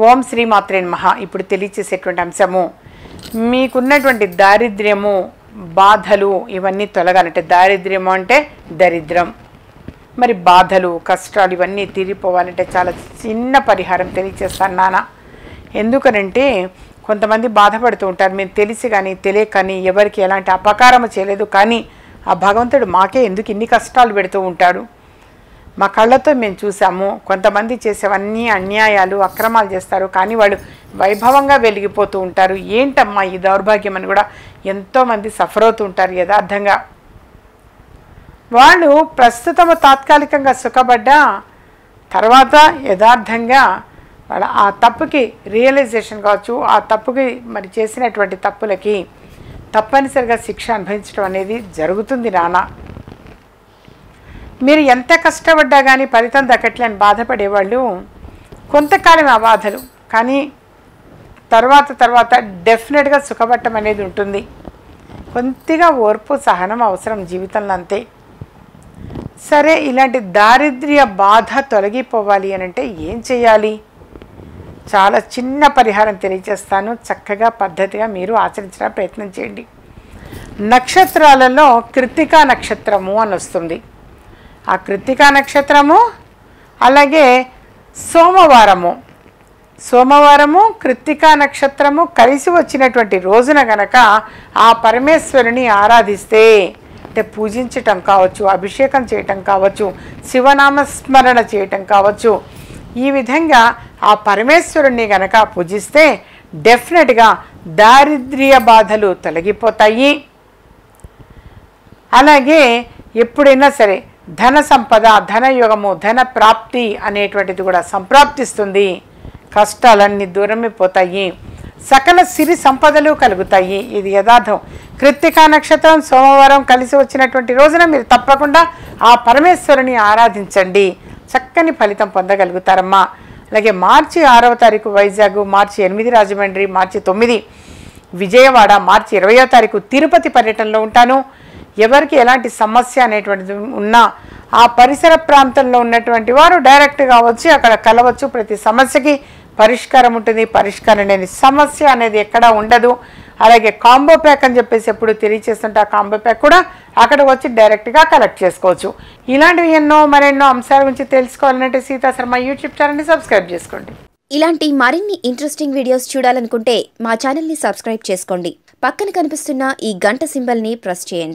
ఓం శ్రీ మాత్రే మహా ఇప్పుడు తెలియచేసేటువంటి అంశము మీకున్నటువంటి దారిద్ర్యము బాధలు ఇవన్నీ తొలగాలంటే దారిద్ర్యము అంటే దరిద్రం మరి బాధలు కష్టాలు ఇవన్నీ తీరిపోవాలంటే చాలా చిన్న పరిహారం తెలియచేస్తాను నాన్న ఎందుకనంటే కొంతమంది బాధపడుతూ ఉంటారు మేము తెలిసి కానీ తెలియక కానీ ఎవరికి ఎలాంటి అపకారం చేయలేదు కానీ ఆ భగవంతుడు మాకే ఎందుకు ఇన్ని కష్టాలు పెడుతూ ఉంటాడు మా కళ్ళతో మేము చూసాము కొంతమంది చేసేవన్నీ అన్యాయాలు అక్రమాలు చేస్తారు కానీ వాళ్ళు వైభవంగా వెలిగిపోతూ ఉంటారు ఏంటమ్మా ఈ దౌర్భాగ్యం అని కూడా ఎంతోమంది సఫర్ అవుతూ ఉంటారు యథార్థంగా వాళ్ళు ప్రస్తుతము తాత్కాలికంగా సుఖపడ్డా తర్వాత యథార్థంగా వాళ్ళ ఆ తప్పుకి రియలైజేషన్ కావచ్చు ఆ తప్పుకి మరి చేసినటువంటి తప్పులకి తప్పనిసరిగా శిక్ష అనుభవించడం అనేది జరుగుతుంది నాన్న మీరు ఎంత కష్టపడ్డా కానీ ఫలితం దక్కట్లేని బాధపడేవాళ్ళు కొంతకాలం ఆ బాధలు కానీ తర్వాత తర్వాత డెఫినెట్గా సుఖపట్టం అనేది ఉంటుంది కొద్దిగా ఓర్పు సహనం అవసరం జీవితంలో అంతే సరే ఇలాంటి దారిద్ర్య బాధ తొలగిపోవాలి అని అంటే ఏం చేయాలి చాలా చిన్న పరిహారం తెలియజేస్తాను చక్కగా పద్ధతిగా మీరు ఆచరించడానికి ప్రయత్నం చేయండి నక్షత్రాలలో కృత్తికా నక్షత్రము అని వస్తుంది ఆ కృత్తికా నక్షత్రము అలాగే సోమవారము సోమవారము కృత్తికా నక్షత్రము కలిసి వచ్చినటువంటి రోజున గనక ఆ పరమేశ్వరుని ఆరాధిస్తే అంటే పూజించటం కావచ్చు అభిషేకం చేయటం కావచ్చు శివనామస్మరణ చేయటం కావచ్చు ఈ విధంగా ఆ పరమేశ్వరుణ్ణి గనక పూజిస్తే డెఫినెట్గా దారిద్ర్య బాధలు తొలగిపోతాయి అలాగే ఎప్పుడైనా సరే ధన సంపద ధనయోగము ధన ప్రాప్తి అనేటువంటిది కూడా సంప్రాప్తిస్తుంది కష్టాలన్నీ దూరమైపోతాయి సకల సిరి సంపదలు కలుగుతాయి ఇది యథార్థం కృత్తికా నక్షత్రం సోమవారం కలిసి వచ్చినటువంటి రోజున మీరు తప్పకుండా ఆ పరమేశ్వరుని ఆరాధించండి చక్కని ఫలితం పొందగలుగుతారమ్మా అలాగే మార్చి ఆరవ తారీఖు వైజాగ్ మార్చి ఎనిమిది రాజమండ్రి మార్చి తొమ్మిది విజయవాడ మార్చి ఇరవయో తారీఖు తిరుపతి పర్యటనలో ఉంటాను ఎవరికి ఎలాంటి సమస్య అనేటువంటిది ఉన్నా ఆ పరిసర ప్రాంతంలో ఉన్నటువంటి వారు డైరెక్ట్గా వచ్చి అక్కడ కలవచ్చు ప్రతి సమస్యకి పరిష్కారం ఉంటుంది పరిష్కారం లేని సమస్య అనేది ఎక్కడా ఉండదు అలాగే కాంబో ప్యాక్ అని చెప్పేసి ఎప్పుడు తెలియచేస్తుంటే ఆ కాంబో ప్యాక్ కూడా అక్కడికి వచ్చి డైరెక్ట్గా కలెక్ట్ చేసుకోవచ్చు ఇలాంటివి ఎన్నో మరెన్నో అంశాల గురించి తెలుసుకోవాలంటే సీతా శర్మ యూట్యూబ్ ఛానల్ని సబ్స్క్రైబ్ చేసుకోండి ఇలాంటి మరిన్ని ఇంట్రెస్టింగ్ వీడియోస్ చూడాలనుకుంటే మా ఛానల్ని సబ్స్క్రైబ్ చేసుకోండి పక్కన కనిపిస్తున్న ఈ గంట సింబల్ని ప్రెస్ చేయండి